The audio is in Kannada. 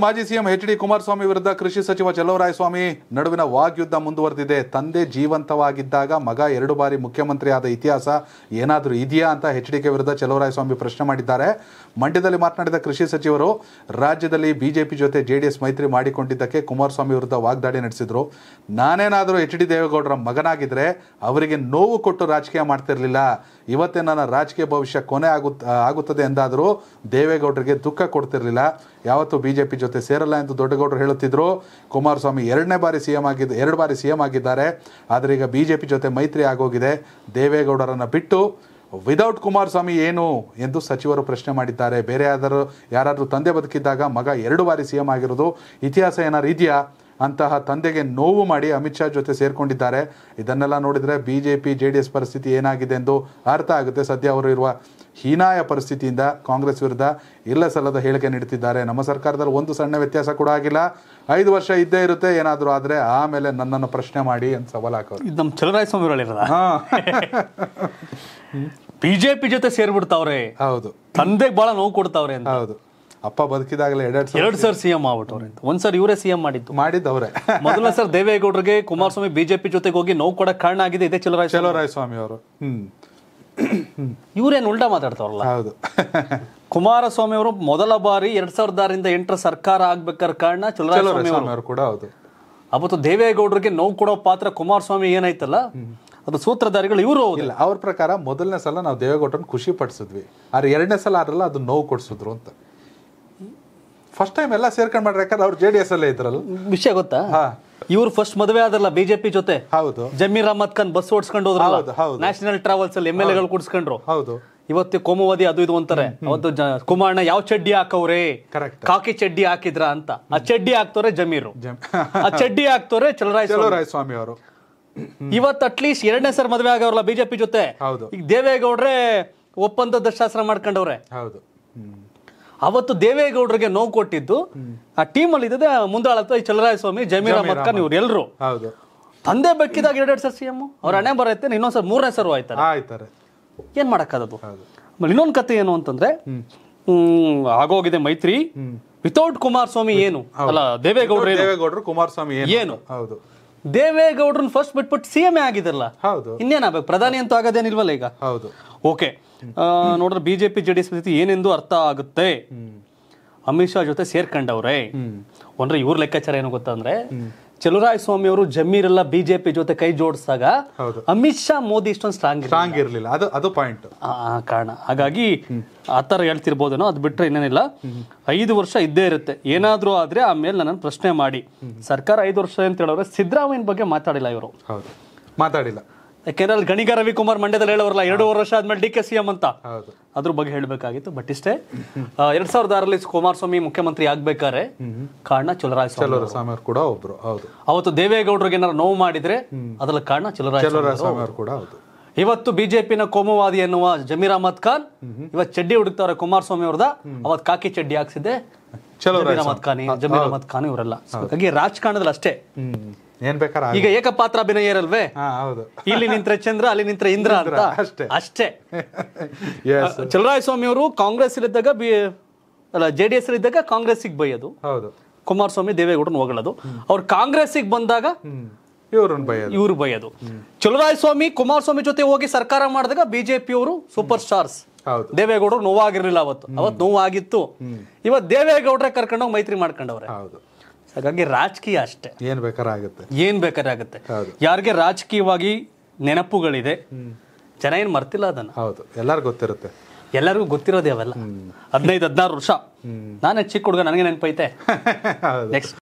ಮಾಜಿ ಸಿಎಂ ಎಚ್ ಡಿ ಕುಮಾರಸ್ವಾಮಿ ವಿರುದ್ಧ ಕೃಷಿ ಸಚಿವ ಚಲವರಾಯಸ್ವಾಮಿ ನಡುವಿನ ವಾಗ್ಯುದ್ಧ ಮುಂದುವರೆದಿದೆ ತಂದೆ ಜೀವಂತವಾಗಿದ್ದಾಗ ಮಗ ಎರಡು ಬಾರಿ ಮುಖ್ಯಮಂತ್ರಿ ಆದ ಇತಿಹಾಸ ಏನಾದರೂ ಇದೆಯಾ ಅಂತ ಎಚ್ ಡಿಕೆ ವಿರುದ್ಧ ಚಲವರಾಯಸ್ವಾಮಿ ಪ್ರಶ್ನೆ ಮಾಡಿದ್ದಾರೆ ಮಂಡ್ಯದಲ್ಲಿ ಮಾತನಾಡಿದ ಕೃಷಿ ಸಚಿವರು ರಾಜ್ಯದಲ್ಲಿ ಬಿಜೆಪಿ ಜೊತೆ ಜೆಡಿಎಸ್ ಮೈತ್ರಿ ಮಾಡಿಕೊಂಡಿದ್ದಕ್ಕೆ ಕುಮಾರಸ್ವಾಮಿ ವಿರುದ್ಧ ವಾಗ್ದಾಳಿ ನಡೆಸಿದ್ರು ನಾನೇನಾದರೂ ಎಚ್ ಡಿ ದೇವೇಗೌಡರ ಮಗನಾಗಿದ್ರೆ ಅವರಿಗೆ ನೋವು ಕೊಟ್ಟು ರಾಜಕೀಯ ಮಾಡ್ತಿರ್ಲಿಲ್ಲ ಇವತ್ತೇ ನನ್ನ ರಾಜಕೀಯ ಭವಿಷ್ಯ ಕೊನೆ ಆಗುತ್ತ ಆಗುತ್ತದೆ ಎಂದಾದರೂ ದೇವೇಗೌಡರಿಗೆ ದುಃಖ ಕೊಡ್ತಿರ್ಲಿಲ್ಲ ಯಾವತ್ತೂ ಬಿಜೆಪಿ ಜೊತೆ ಸೇರಲ್ಲ ಎಂದು ದೊಡ್ಡಗೌಡರು ಹೇಳುತ್ತಿದ್ರು ಕುಮಾರಸ್ವಾಮಿ ಎರಡನೇ ಬಾರಿ ಸಿಎಂ ಆಗಿದ್ದ ಎರಡು ಬಾರಿ ಸಿಎಂ ಆಗಿದ್ದಾರೆ ಆದರೆ ಈಗ ಬಿಜೆಪಿ ಜೊತೆ ಮೈತ್ರಿ ಆಗೋಗಿದೆ ದೇವೇಗೌಡರನ್ನ ಬಿಟ್ಟು ವಿದೌಟ್ ಕುಮಾರಸ್ವಾಮಿ ಏನು ಎಂದು ಸಚಿವರು ಪ್ರಶ್ನೆ ಮಾಡಿದ್ದಾರೆ ಬೇರೆ ಯಾರು ಯಾರಾದರೂ ತಂದೆ ಬದುಕಿದ್ದಾಗ ಮಗ ಎರಡು ಬಾರಿ ಸಿಎಂ ಆಗಿರೋದು ಇತಿಹಾಸ ಏನಾರು ಇದೆಯಾ ಅಂತಹ ತಂದೆಗೆ ನೋವು ಮಾಡಿ ಅಮಿತ್ ಶಾ ಜೊತೆ ಸೇರ್ಕೊಂಡಿದ್ದಾರೆ ಇದನ್ನೆಲ್ಲ ನೋಡಿದರೆ B J P J D S ಪರಿಸ್ಥಿತಿ ಏನಾಗಿದೆ ಎಂದು ಅರ್ಥ ಆಗುತ್ತೆ ಸದ್ಯ ಅವರು ಇರುವ ಹೀನಾಯ ಪರಿಸ್ಥಿತಿಯಿಂದ ಕಾಂಗ್ರೆಸ್ ವಿರುದ್ಧ ಇಲ್ಲ ಸಲ್ಲದ ಹೇಳಿಕೆ ನೀಡುತ್ತಿದ್ದಾರೆ ನಮ್ಮ ಸರ್ಕಾರದಲ್ಲಿ ಒಂದು ಸಣ್ಣ ವ್ಯತ್ಯಾಸ ಕೂಡ ಆಗಿಲ್ಲ ಐದು ವರ್ಷ ಇದ್ದೇ ಇರುತ್ತೆ ಏನಾದರೂ ಆದರೆ ಆಮೇಲೆ ನನ್ನನ್ನು ಪ್ರಶ್ನೆ ಮಾಡಿ ಅಂತ ಸವಾಲು ಹಾಕೋರು ಇದು ನಮ್ಮ ಚಲರಾಯಸ್ವಾಮಿ ಹೇಳಿರದ ಹಾ ಬಿಜೆಪಿ ಜೊತೆ ಸೇರ್ಬಿಡ್ತಾವ್ರೆ ಹೌದು ತಂದೆಗೆ ಬಹಳ ನೋವು ಕೊಡ್ತಾವ್ರೆ ಅಂತ ಹೌದು ಅಪ್ಪ ಬದುಕಿದಾಗಲೇ ಎರಡೆರಡು ಸಲ ಎರಡ್ ಸರ್ ಸಿಎಂ ಆಗ್ಬಿಟ್ಟವ್ರೆ ಅಂತ ಒಂದ್ ಸರ್ ಇವರೇ ಸಿಎಂ ಮಾಡಿದ್ದು ಮಾಡಿದ್ದವ್ರೆ ಮೊದಲ ಸರ್ ದೇವೇಗೌಡರಿಗೆ ಕುಮಾರಸ್ವಾಮಿ ಬಿಜೆಪಿ ಜೊತೆಗೆ ಹೋಗಿ ನೋವು ಕೊಡಕ್ ಕಾರಣ ಆಗಿದೆ ಇದೇ ಚಲರಾಯಸ್ವಾಮಿ ಚಲೋರಾಯ ಸ್ವಾಮಿ ಅವರು ಹ್ಮ್ ಇವ್ರೇನ್ ಉಲ್ಟಾ ಮಾತಾಡ್ತಾವ್ರಲ್ಲ ಹೌದು ಕುಮಾರಸ್ವಾಮಿ ಅವರು ಮೊದಲ ಬಾರಿ ಎರಡ್ ಸಾವಿರದ ಆರರಿಂದ ಎಂಟರ ಸರ್ಕಾರ ಆಗ್ಬೇಕಾದ ಕಾರಣ ಚಲೋರಾಯ ಚಲರಾಯಸ್ವಾಮಿ ಸ್ವಾಮಿ ಅವರು ಕೂಡ ಹೌದು ಅವತ್ತು ದೇವೇಗೌಡರಿಗೆ ನೋವು ಕೊಡೋ ಪಾತ್ರ ಕುಮಾರಸ್ವಾಮಿ ಏನಾಯ್ತಲ್ಲ ಅದು ಸೂತ್ರಧಾರಿಗಳು ಇವರು ಇಲ್ಲ ಅವ್ರ ಪ್ರಕಾರ ಮೊದಲನೇ ಸಲ ನಾವು ದೇವೇಗೌಡರನ್ನ ಖುಷಿ ಪಡಿಸಿದ್ವಿ ಆದ್ರೆ ಎರಡನೇ ಸಲ ಆದ್ರಲ್ಲ ಅದು ನೋವು ಕೊಡ್ಸಿದ್ರು ಅಂತ ಫಸ್ಟ್ ಟೈಮ್ ಎಲ್ಲ ಸೇರ್ಕೊಂಡ್ ಮಾಡ್ರಿ ಯಾಕಂದ್ರೆ ಅವ್ರು ಜೆ ಡಿ ಎಸ್ ಅಲ್ಲೇ ಇದ್ರಲ್ಲ ವಿಷಯ ಗೊತ್ತಾ ಹಾ ಇವ್ರು ಫಸ್ಟ್ ಮದುವೆ ಆದ್ರಲ್ಲ ಬಿಜೆಪಿ ಜೊತೆ ಹೌದು ಜಮೀರ್ ಅಹಮದ್ ಖಾನ್ ಬಸ್ ಓಡಿಸ್ಕೊಂಡು ಹೋದ್ರಲ್ಲ ಹೌದು, ಹೌದು. ನ್ಯಾಷನಲ್ ಟ್ರಾವೆಲ್ಸ್ ಅಲ್ಲಿ ಎಮ್ ಎಲ್ ಎಗಳು ಕುಡಿಸ್ಕೊಂಡ್ರು ಹೌದು ಇವತ್ತು ಕೋಮುವಾದಿ ಅದು ಇದು ಅಂತಾರೆ ಅವತ್ತು ಜ- ಕುಮಾರಣ್ಣ ಯಾವ ಚಡ್ಡಿ ಹಾಕವ್ರೆ Correct. ಕಾಕಿ ಚಡ್ಡಿ ಹಾಕಿದ್ರ ಅಂತ ಆ ಚಡ್ಡಿ ಹಾಕ್ತವ್ರೆ ಜಮೀರು ಜಮ್- ಆ ಚಡ್ಡಿ ಹಾಕ್ತವ್ರೆ ಚಲರಾಯ ಚಲೋರಾಯ ಸ್ವಾಮಿ ಅವರು ಇವತ್ತು ಅಟ್ಲೀಸ್ಟ್ ಎರಡನೇ ಸರ್ ಮದುವೆ ಆಗವ್ರಲ್ಲ ಬಿಜೆಪಿ ಜೊತೆ ಹೌದು ಈಗ ದೇವೇಗೌಡ್ರೆ ಒಪ್ಪಂದ ದಶಾಸ್ತ್ರ ಮಾಡ್ಕೊಂಡವ್ರೆ ಹೌದು ಹ್ಮ್ ಅವತ್ತು ದೇವೇಗೌಡರಿಗೆ ನೋವು ಕೊಟ್ಟಿದ್ದು ಆ ಟೀಮ್ ಅಲ್ಲಿ ಇದ್ದದೆ ಮುಂದಾಳತ್ತ ಈ ಚಲರಾಯ ಸ್ವಾಮಿ ಜಮೀರ್ ಅಹಮದ್ ಖಾನ್ ಇವ್ರು ಎಲ್ರು ಹೌದು ತಂದೆ ಬೆಕ್ಕಿದಾಗ ಎರಡೆರಡು ಸರ್ ಸಿಎಂ ಅವ್ರ ಹಣೆ ಬರತ್ತೆ ಇನ್ನೊಂದ್ ಸರ್ ಮೂರನೇ ಸರ್ ಆಯ್ತಾರೆ ಆಯ್ತಾರೆ ಏನ್ ಮಾಡಕ್ಕಾದದು ಹೌದು ಆಮೇಲೆ ಇನ್ನೊಂದು ಕತೆ ಏನು ಅಂತಂದ್ರೆ ಹ್ಮ್ ಆಗೋಗಿದೆ ಮೈತ್ರಿ ವಿತೌಟ್ ಕುಮಾರಸ್ವಾಮಿ ಏನು ಅಲ್ಲ ದೇವೇಗೌಡ್ರು ಏನು ದೇವೇಗೌಡರು ಕುಮಾರಸ್ವಾಮಿ ಏನು ಏನು ಹೌದು ದೇವೇಗೌಡ್ರನ್ನ ಫಸ್ಟ್ ಬಿಟ್ಬಿಟ್ಟು ಸಿಎಂ ಆಗಿದ್ರಲ್ಲ ಹೌದು ಇನ್ನೇನಾಗಬೇಕು ಪ್ರಧಾನಿ ಅಂತೂ ಆಗೋದೇನಿಲ್ವಲ್ಲ ಈಗ ಹೌದು ಓಕೆ ನೋಡಿದ್ರೆ ಬಿಜೆಪಿ ಜೆ ಡಿ ಎಸ್ ಸ್ಥಿತಿ ಏನೆಂದು ಅರ್ಥ ಆಗುತ್ತೆ ಅಮಿತ್ ಶಾ ಜೊತೆ ಸೇರ್ಕೊಂಡವ್ರೆ ಅಂದ್ರೆ ಇವ್ರ ಲೆಕ್ಕಾಚಾರ ಏನು ಗೊತ್ತಂದ್ರೆ ಚಲುರಾಯ ಸ್ವಾಮಿ ಅವರು ಜಮೀರೆಲ್ಲ ಬಿಜೆಪಿ ಜೊತೆ ಕೈ ಜೋಡಿಸಿದಾಗ ಹೌದು. ಅಮಿತ್ ಶಾ ಮೋದಿ ಇಷ್ಟೊಂದು ಸ್ಟ್ರಾಂಗ್ ಸ್ಟ್ರಾಂಗ್ ಇರ್ಲಿಲ್ಲ ಅದು ಅದು ಪಾಯಿಂಟ್ ಆ ಕಾರಣ ಹಾಗಾಗಿ ಆ ಥರ ಹೇಳ್ತಿರ್ಬೋದೇನೋ ಅದು ಬಿಟ್ರೆ ಇನ್ನೇನಿಲ್ಲ ಐದು ವರ್ಷ ಇದ್ದೇ ಇರುತ್ತೆ ಏನಾದ್ರೂ ಆದ್ರೆ ಆಮೇಲೆ ನನ್ನನ್ನು ಪ್ರಶ್ನೆ ಮಾಡಿ ಸರ್ಕಾರ ಐದು ವರ್ಷ ಅಂತ ಹೇಳಿದ್ರೆ ಸಿದ್ದರಾಮಯ್ಯನ ಬಗ್ಗೆ ಮಾತಾಡಿಲ್ಲ ಇವರು ಹೌದು ಮಾತಾಡಿಲ್ಲ ಯಾಕೆಂದ್ರೆ ಅಲ್ಲಿ ಗಣಿಗ ರವಿಕುಮಾರ್ ಮಂಡ್ಯದಲ್ಲಿ ಹೇಳೋರಲ್ಲ ಎರಡೂವರೆ ವರ್ಷ ಆದ್ಮೇಲೆ ಡಿ ಕೆ ಸಿ ಎಂ ಅಂತ ಹೌದು ಅದ್ರ ಬಗ್ಗೆ ಹೇಳಬೇಕಾಗಿತ್ತು ಬಟ್ ಇಷ್ಟೇ ಆ, ಎರಡ್ ಸಾವಿರದ ಆರಲ್ಲಿ ಕುಮಾರಸ್ವಾಮಿ ಮುಖ್ಯಮಂತ್ರಿ ಆಗ್ಬೇಕಾದ್ರೆ ಕಾರಣ ಚಲರಾಯ ಸ್ವಾಮಿ ಚಲೋರ ಸ್ವಾಮಿ ಅವರು ಕೂಡ ಒಬ್ರು ಹೌದು ಅವತ್ತು ದೇವೇಗೌಡರಿಗೆ ಏನಾರು ನೋವು ಮಾಡಿದ್ರೆ ಅದ್ರಲ್ಲಿ ಕಾರಣ ಚಲರಾಯ ಚಲೋರ ಸ್ವಾಮಿ ಅವರು ಕೂಡ ಹೌದು ಇವತ್ತು ಬಿಜೆಪಿನ ಕೋಮುವಾದಿ ಎನ್ನುವ ಜಮೀರ್ ಅಹಮದ್ ಖಾನ್ ಇವತ್ತು ಚಡ್ಡಿ ಹುಡುಕ್ತಾವ್ರೆ ಕುಮಾರಸ್ವಾಮಿ ಅವ್ರದ ಅವತ್ ಕಾಕಿ ಚಡ್ಡಿ ಹಾಕ್ಸಿದ್ದೆ ಚಲೋರ ಜಮೀರ್ ಅಹಮದ್ ಖಾನ್ ಜಮೀರ್ ಅಹಮದ್ ಖಾನ್ ಇವರೆಲ್ಲ So, ಹಾಗಾಗಿ ರಾಜಕಾರಣದಲ್ಲಿ ಅಷ್ಟೇ ಹ್ಮ್ ಏನ್ ಬೇಕಾರೆ ಈಗ ಏಕಪಾತ್ರ ಅಭಿನಯ ಇರಲ್ವೇ ಹಾ ಹೌದು ಇಲ್ಲಿ ನಿಂತ್ರೆ ಚಂದ್ರ ಅಲ್ಲಿ ನಿಂತ್ರೆ ಇಂದ್ರ ಅಂತ ಅಷ್ಟೇ. ಅಷ್ಟೇ ಎಸ್ ಚಲರಾಯ ಸ್ವಾಮಿ ಅವರು ಕಾಂಗ್ರೆಸ್ ಇದ್ದಾಗ ಬಿ ಅಲ್ಲ ಜೆ ಡಿ ಎಸ್ ಇದ್ದಾಗ ಕಾಂಗ್ರೆಸ್ಸಿಗೆ ಬೈಯೋದು ಹೌದು ಕುಮಾರಸ್ವಾಮಿ ದೇವೇಗೌಡರನ್ನ ಹೊಗಳೋದು ಅವ್ರು ಕಾಂಗ್ರೆಸ್ಸಿಗೆ ಬಂದಾಗ ಹ್ಮ್ ಇವ್ರನ್ನ ಬೈಯೋದು ಇವ್ರು ಬೈಯೋದು ಚಲರಾಯ ಸ್ವಾಮಿ ಕುಮಾರಸ್ವಾಮಿ ಜೊತೆ ಹೋಗಿ ಸರ್ಕಾರ ಮಾಡಿದಾಗ ಬಿಜೆಪಿ ಅವರು ಸೂಪರ್ ಸ್ಟಾರ್ಸ್ ಹೌದು ದೇವೇಗೌಡರು ನೋವಾಗಿರ್ಲಿಲ್ಲ ಅವತ್ತು ಅವತ್ತು ನೋವಾಗಿತ್ತು ಇವತ್ತು ದೇವೇಗೌಡ್ರೆ ಕರ್ಕೊಂಡೋಗಿ ಮೈತ್ರಿ ಮಾಡ್ಕೊಂಡವ್ರೆ ಹೌದು ಹಾಗಾಗಿ ರಾಜಕೀಯ ಅಷ್ಟೇ ಏನ್ ಬೇಕಾರೆ ಆಗುತ್ತೆ ಏನ್ ಬೇಕಾದ್ರೆ ಆಗುತ್ತೆ ಹೌದು. ಯಾರಿಗೆ ರಾಜಕೀಯವಾಗಿ ನೆನಪುಗಳಿದೆ ಜನ ಏನ್ ಮರ್ತಿಲ್ಲ ಅದನ್ನ ಹೌದು ಎಲ್ಲರಿಗೂ ಗೊತ್ತಿರುತ್ತೆ ಎಲ್ಲರಿಗೂ ಗೊತ್ತಿರೋದೇ ಅವೆಲ್ಲ ಹದಿನೈದು ಹದಿನಾರು ವರ್ಷ ನಾನೇ ಚಿಕ್ಕ ಹುಡುಗ ನನಗೆ ನೆನಪೈತೆ ಹೌದು ನೆಕ್ಸ್ಟ್